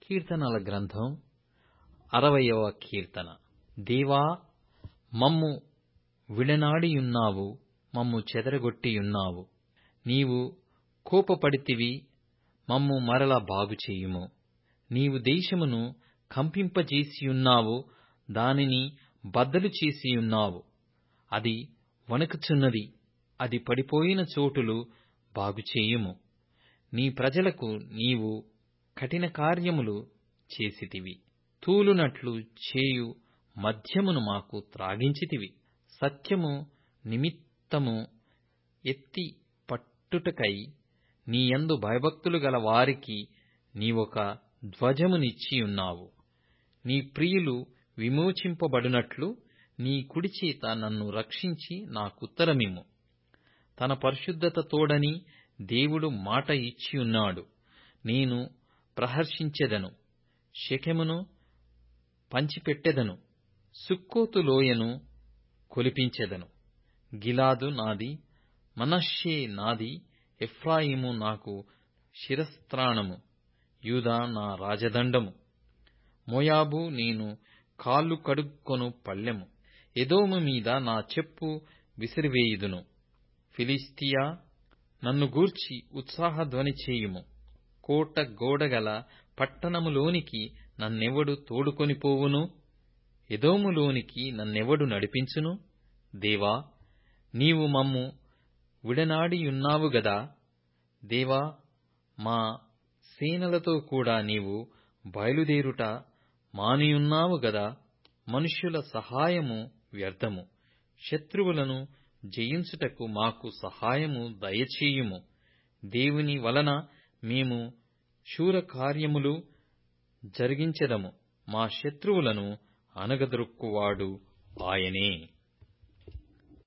కీర్తనల గ్రంథం అరవయవ కీర్తన దేవా మమ్ము విడనాడియున్నావు మమ్ము చెదరగొట్టియున్నావు నీవు కోపపడితివి మమ్ము మరల బాగుచేయుము నీవు దేశమును కంపింపజేసియున్నావు దానిని బద్దలు చేసియున్నావు అది వణకుచున్నది అది పడిపోయిన చోటులు బాగుచేయుము నీ ప్రజలకు నీవు కఠిన కార్యములు చేసితివి తూలునట్లు చేయు మద్యమును మాకు త్రాగించితివి సత్యము నిమిత్తము ఎత్తి పట్టుటకై నీయందు భయభక్తులు గల వారికి నీవొక ధ్వజమునిచ్చియున్నావు నీ ప్రియులు విమోచింపబడునట్లు నీ కుడిచేత నన్ను రక్షించి నాకుత్తరమిమ్ము తన పరిశుద్ధత తోడని దేవుడు మాట ఇచ్చియున్నాడు నేను ప్రహర్షించెదను షెకెమును పంచిపెట్టెదను సుక్కోతు లోయను కొలిపించెదను గిలాదు నాది మనష్షే నాది ఎఫ్రాయిము నాకు శిరస్త్రాణము యూదా నా రాజదండము మోయాబు నేను కాళ్ళు కడుక్కొను పళ్ళెము ఎదోము మీద నా చెప్పు విసిరివేయుదును ఫిలిష్తియా నన్ను గూర్చి ఉత్సాహధ్వని చేయుము కోట గోడగల పట్టణములోనికి నన్నెవడు తోడుకొనిపోవును ఎదోములోనికి నన్నెవడు నడిపించును దేవా నీవు మమ్ము విడనాడియున్నావు గదా దేవా మా సేనలతో కూడా నీవు బయలుదేరుట మానియున్నావు గదా మనుష్యుల సహాయము వ్యర్థము శత్రువులను జయించుటకు మాకు సహాయము దయచేయుము దేవుని వలన మేము శూరకార్యములు జరిగించెదము మా శత్రువులను అణగద్రొక్కువాడు ఆయనే